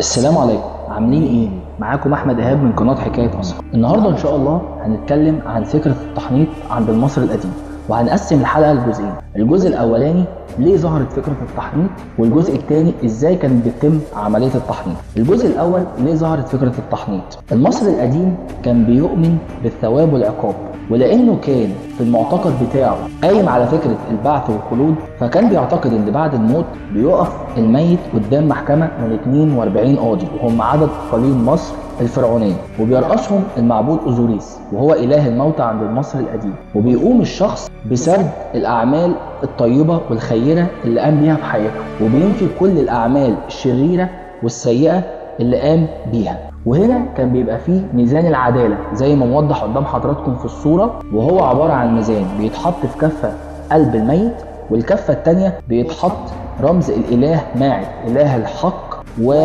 السلام عليكم عاملين ايه معاكم احمد ايهاب من قناه حكايه اصغر النهارده ان شاء الله هنتكلم عن فكره التحنيط عند المصري القديم وهنقسم الحلقه لجزئين الجزء الاولاني ليه ظهرت فكره التحنيط والجزء الثاني ازاي كانت بتتم عمليه التحنيط الجزء الاول ليه ظهرت فكره التحنيط المصري القديم كان بيؤمن بالثواب والعقاب ولانه كان في المعتقد بتاعه قايم على فكره البعث والخلود فكان بيعتقد ان بعد الموت بيقف الميت قدام محكمه من 42 قاضي وهم عدد قليل مصر الفرعونيه وبيرأسهم المعبود اوزوريس وهو اله الموتى عند المصري القديم وبيقوم الشخص بسرد الاعمال الطيبه والخيره اللي قام بيها في حياته وبينفي كل الاعمال الشريره والسيئه اللي قام بيها وهنا كان بيبقى فيه ميزان العداله زي ما موضح قدام حضراتكم في الصوره وهو عباره عن ميزان بيتحط في كفه قلب الميت والكفه الثانيه بيتحط رمز الاله ماعد اله الحق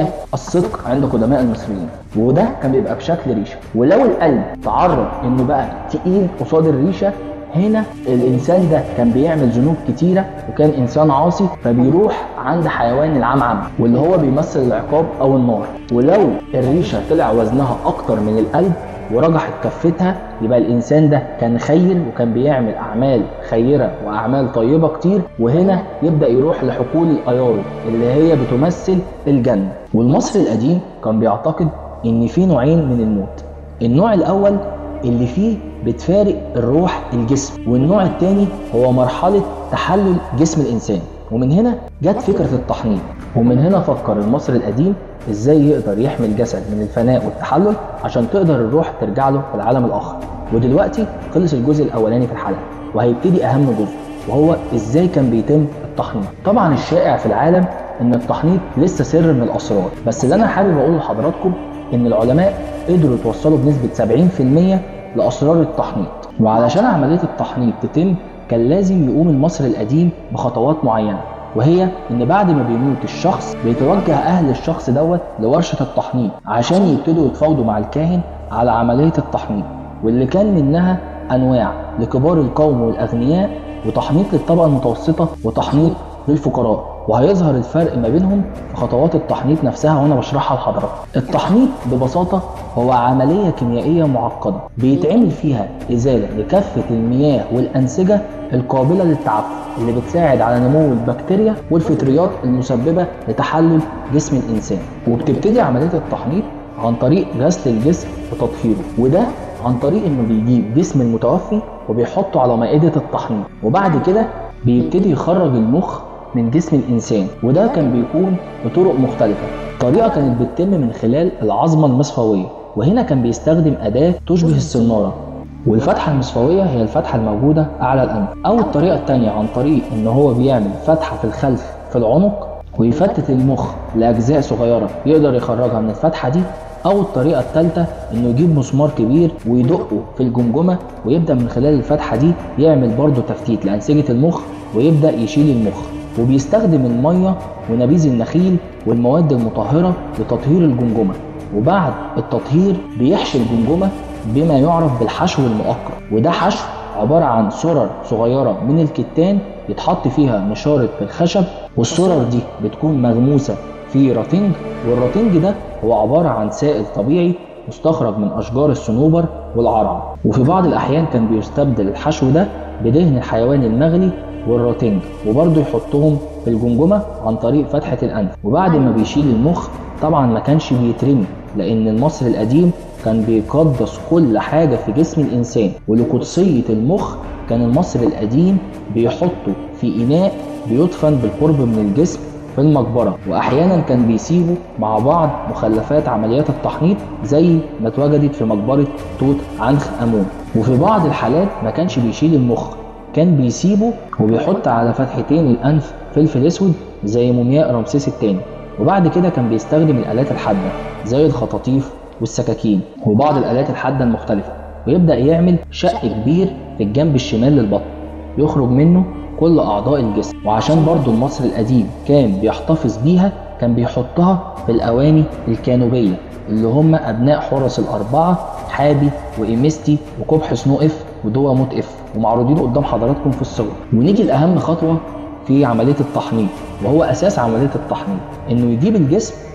والصدق عند قدماء المصريين وده كان بيبقى بشكل ريشه ولو القلب تعرض انه بقى تقيل قصاد الريشه هنا الانسان ده كان بيعمل ذنوب كتيره وكان انسان عاصي فبيروح عند حيوان العمعم واللي هو بيمثل العقاب او النار ولو الريشه طلع وزنها اكتر من القلب ورجحت كفتها يبقى الانسان ده كان خير وكان بيعمل اعمال خيره واعمال طيبه كتير وهنا يبدا يروح لحقول الايارو اللي هي بتمثل الجنه والمصري القديم كان بيعتقد ان في نوعين من الموت النوع الاول اللي فيه بتفارق الروح الجسم والنوع الثاني هو مرحله تحلل جسم الانسان ومن هنا جت فكره التحنيط ومن هنا فكر المصري القديم ازاي يقدر يحمي الجسد من الفناء والتحلل عشان تقدر الروح ترجع له في العالم الاخر ودلوقتي خلص الجزء الاولاني في الحلقه وهيبتدي اهم جزء وهو ازاي كان بيتم التحنيط طبعا الشائع في العالم ان التحنيط لسه سر من الاسرار بس اللي انا حابب اقوله لحضراتكم ان العلماء قدروا يتوصلوا بنسبه 70% لاسرار التحنيط وعلشان عمليه التحنيط تتم كان لازم يقوم المصري القديم بخطوات معينه وهي ان بعد ما بيموت الشخص بيتوجه اهل الشخص دوت لورشه التحنيط عشان يبتدوا يتفاوضوا مع الكاهن على عمليه التحنيط واللي كان منها انواع لكبار القوم والاغنياء وتحنيط للطبقه المتوسطه وتحنيط للفقراء وهيظهر الفرق ما بينهم في خطوات التحنيط نفسها وانا بشرحها لحضراتكم. التحنيط ببساطه هو عمليه كيميائيه معقده بيتعمل فيها ازاله لكافه المياه والانسجه القابله للتعفن اللي بتساعد على نمو البكتيريا والفطريات المسببه لتحلل جسم الانسان وبتبتدي عمليه التحنيط عن طريق غسل الجسم وتطهيره وده عن طريق انه بيجيب جسم المتوفي وبيحطه على مائده التحنيط وبعد كده بيبتدي يخرج المخ من جسم الانسان وده كان بيكون بطرق مختلفه طريقه كانت بتتم من خلال العظمه المصفويه وهنا كان بيستخدم اداه تشبه السناره والفتحة المصفوية هي الفتحة الموجودة أعلى الأنف أو الطريقة التانية عن طريق إن هو بيعمل فتحة في الخلف في العنق ويفتت المخ لأجزاء صغيرة يقدر يخرجها من الفتحة دي أو الطريقة الثالثة إنه يجيب مسمار كبير ويدقه في الجمجمة ويبدأ من خلال الفتحة دي يعمل برضه تفتيت لأنسجة المخ ويبدأ يشيل المخ وبيستخدم المية ونبيذ النخيل والمواد المطهرة لتطهير الجمجمة وبعد التطهير بيحشي الجمجمة بما يعرف بالحشو المؤقت وده حشو عبارة عن سرر صغيرة من الكتان يتحط فيها مشارط في الخشب والسرر دي بتكون مغموسة في راتنج والراتنج ده هو عبارة عن سائل طبيعي مستخرج من أشجار الصنوبر والعرعر وفي بعض الأحيان كان بيستبدل الحشو ده بدهن الحيوان المغلي والراتنج وبرضه يحطهم في الجمجمة عن طريق فتحة الأنف وبعد ما بيشيل المخ طبعا ما كانش بيترمي لأن المصري القديم كان بيقدس كل حاجة في جسم الإنسان ولقدسية المخ كان المصري القديم بيحطه في إناء بيدفن بالقرب من الجسم في المقبرة وأحيانا كان بيسيبه مع بعض مخلفات عمليات التحنيط زي ما اتوجدت في مقبرة توت عنخ آمون وفي بعض الحالات ما كانش بيشيل المخ كان بيسيبه وبيحط على فتحتين الأنف فلفل أسود زي مومياء رمسيس الثاني وبعد كده كان بيستخدم الآلات الحادة زي الخطاطيف والسكاكين وبعض الآلات الحادة المختلفة ويبدأ يعمل شق كبير في الجنب الشمال للبطن يخرج منه كل أعضاء الجسم وعشان برضو المصري القديم كان بيحتفظ بيها كان بيحطها في الأواني الكانوبية اللي هم أبناء حرس الأربعة حابي وإيمستي وقبح سنو إف ودوا موت إف ومعروضين قدام حضراتكم في الصور ونيجي لأهم خطوة في عملية التحنيط وهو أساس عملية التحنيط إنه يجيب الجسم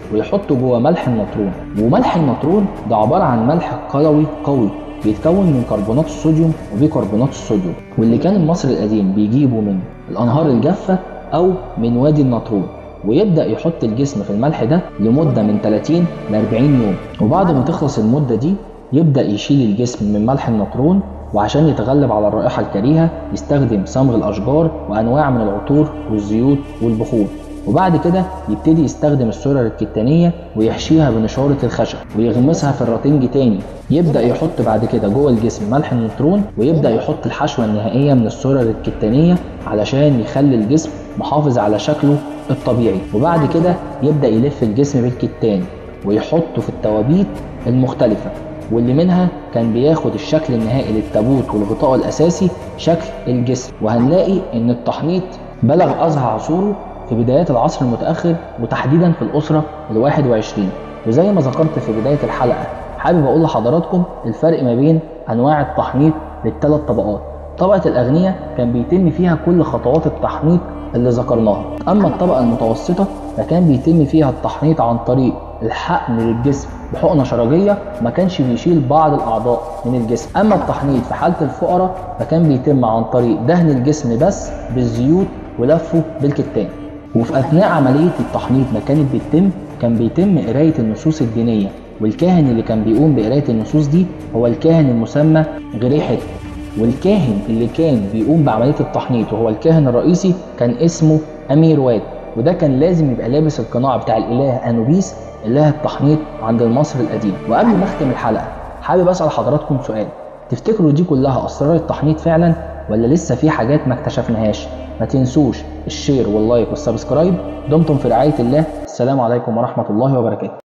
ويحطه جوه ملح النطرون وملح النطرون ده عباره عن ملح قلوي قوي بيتكون من كربونات الصوديوم وبيكربونات الصوديوم واللي كان المصري القديم بيجيبه من الانهار الجافه او من وادي النطرون ويبدا يحط الجسم في الملح ده لمده من 30 ل 40 يوم وبعد ما تخلص المده دي يبدا يشيل الجسم من ملح النطرون وعشان يتغلب على الرائحه الكريهه يستخدم صمغ الاشجار وانواع من العطور والزيوت والبخور وبعد كده يبتدي يستخدم السرر الكتانية ويحشيها بنشارة الخشب ويغمسها في الراتنج تاني يبدأ يحط بعد كده جوه الجسم ملح النيوترون ويبدأ يحط الحشوة النهائية من السرر الكتانية علشان يخلي الجسم محافظ على شكله الطبيعي وبعد كده يبدأ يلف الجسم بالكتان ويحطه في التوابيت المختلفة واللي منها كان بياخد الشكل النهائي للتابوت والغطاء الأساسي شكل الجسم وهنلاقي إن التحنيط بلغ أزهى عصوره في بدايات العصر المتأخر وتحديدا في الأسرة الواحد وعشرين وزي ما ذكرت في بداية الحلقة حابب أقول لحضراتكم الفرق ما بين أنواع التحنيط للثلاث طبقات طبقة الأغنياء كان بيتم فيها كل خطوات التحنيط اللي ذكرناها أما الطبقة المتوسطة فكان بيتم فيها التحنيط عن طريق الحقن للجسم بحقنة شرجية ما كانش بيشيل بعض الأعضاء من الجسم أما التحنيط في حالة الفقراء فكان بيتم عن طريق دهن الجسم بس بالزيوت ولفه بالكتان وفي أثناء عملية التحنيط ما كانت بتتم كان بيتم قراية النصوص الدينية والكاهن اللي كان بيقوم بقراية النصوص دي هو الكاهن المسمى غريحة والكاهن اللي كان بيقوم بعملية التحنيط وهو الكاهن الرئيسي كان اسمه أمير واد وده كان لازم يبقى لابس القناع بتاع الإله أنوبيس إله التحنيط عند المصري القديم وقبل ما أختم الحلقة حابب أسأل حضراتكم سؤال تفتكروا دي كلها أسرار التحنيط فعلا ولا لسه في حاجات ما اكتشفناهاش ما تنسوش الشير واللايك والسبسكرايب دمتم في رعاية الله السلام عليكم ورحمة الله وبركاته